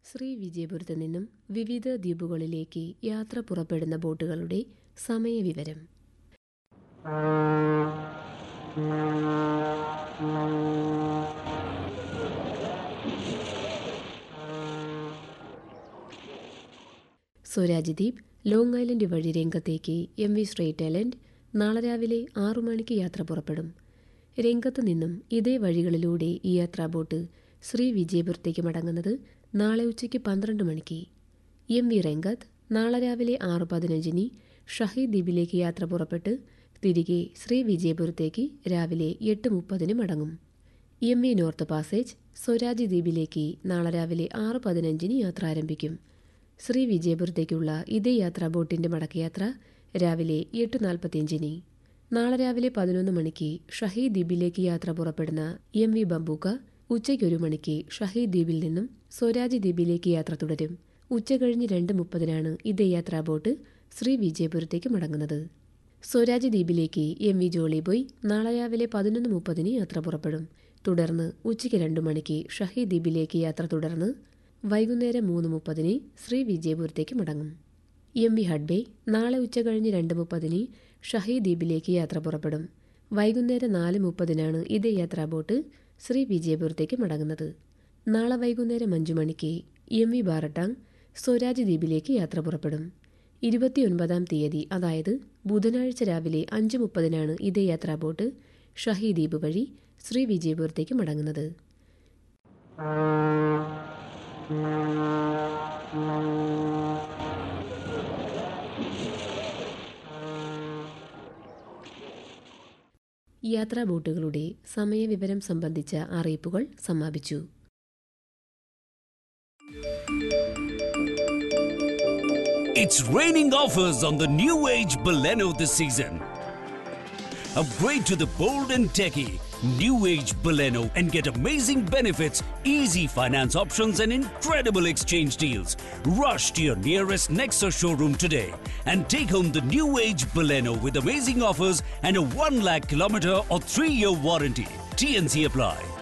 ശ്രീ വിജയപുരത്ത് നിന്നും വിവിധ ദ്വീപുകളിലേക്ക് യാത്ര പുറപ്പെടുന്ന ബോട്ടുകളുടെ സമയവിവരം സ്വരാജ് ദ്വീപ് ലോങ് ഐലൻഡ് വഴി രംഗത്തേക്ക് എം വി സ്ട്രേറ്റ് ഐലൻഡ് നാളെ രാവിലെ ആറു മണിക്ക് യാത്ര പുറപ്പെടും രംഗത്തു നിന്നും ഇതേ വഴികളിലൂടെ ഈ യാത്രാ ബോട്ട് ശ്രീ വിജയപുരത്തേക്ക് മടങ്ങുന്നത് നാളെ ഉച്ചയ്ക്ക് പന്ത്രണ്ട് മണിക്ക് എം വി രംഗത്ത് നാളെ രാവിലെ ആറ് പതിനഞ്ചിന് ഷഹീദ് ദ്വീപിലേക്ക് യാത്ര പുറപ്പെട്ട് തിരികെ ശ്രീ വിജയപുരത്തേക്ക് രാവിലെ എട്ട് മുപ്പതിന് മടങ്ങും M V north passage Swaraj ദ്വീപിലേക്ക് നാളെ രാവിലെ ആറ് പതിനഞ്ചിന് യാത്ര ആരംഭിക്കും ശ്രീ വിജയപുരത്തേക്കുള്ള ഇതേ യാത്രാ ബോട്ടിന്റെ മടക്കയാത്ര രാവിലെ എട്ട് നാൽപ്പത്തിയഞ്ചിന് നാളെ രാവിലെ പതിനൊന്ന് മണിക്ക് ഷഹീദ് ദ്വീപിലേക്ക് യാത്ര പുറപ്പെടുന്ന എം വി ബംബൂക്ക ഉച്ചയ്ക്ക് ഒരു മണിക്ക് ഷഹീദ് ദ്വീപിൽ നിന്നും സ്വരാജ് ദ്വീപിലേക്ക് യാത്ര തുടരും ഉച്ച കഴിഞ്ഞ് രണ്ട് മുപ്പതിനാണ് ഇതേ യാത്രാ ബോട്ട് ശ്രീ വിജയപുരത്തേക്ക് മടങ്ങുന്നത് സ്വരാജ് ദ്വീപിലേക്ക് എം വി ജോളി ബോയ് നാളെ രാവിലെ പതിനൊന്ന് മുപ്പതിന് യാത്ര പുറപ്പെടും തുടർന്ന് ഉച്ചയ്ക്ക് രണ്ട് മണിക്ക് ഷഹീദ് ദ്വീപിലേക്ക് യാത്ര തുടർന്ന് വൈകുന്നേരം മൂന്ന് മുപ്പതിന് ശ്രീ വിജയപുരത്തേക്ക് മടങ്ങും എം വി ഹഡ്ബേ നാളെ ഉച്ച കഴിഞ്ഞ് രണ്ട് മുപ്പതിന് ഷഹീദ് ദ്വീപിലേക്ക് യാത്ര പുറപ്പെടും വൈകുന്നേരം നാല് മുപ്പതിനാണ് ഇതേ യാത്രാ ബോട്ട് ശ്രീ വിജയപുരത്തേക്ക് മടങ്ങുന്നത് നാളെ വൈകുന്നേരം അഞ്ചു മണിക്ക് എം വി ബാറട്ടാങ് സ്വരാജ് ദ്വീപിലേക്ക് യാത്ര പുറപ്പെടും ഇരുപത്തിയൊൻപതാം തീയതി അതായത് ബുധനാഴ്ച രാവിലെ അഞ്ച് മുപ്പതിനാണ് ഇതേ യാത്രാ ബോട്ട് ഷഹീദ് ദ്വീപ് വഴി ശ്രീ വിജയപുരത്തേക്ക് മടങ്ങുന്നത് യാത്രാ ബോട്ടുകളുടെ സമയവിവരം സംബന്ധിച്ച അറിയിപ്പുകൾ സമാപിച്ചു It's raining offers on the new age Baleno this season. Upgrade to the bold and techy new age Baleno and get amazing benefits, easy finance options, and incredible exchange deals. Rush to your nearest Nexa showroom today and take home the new age Baleno with amazing offers and a 1 lakh kilometer or 3 year warranty. TNC apply.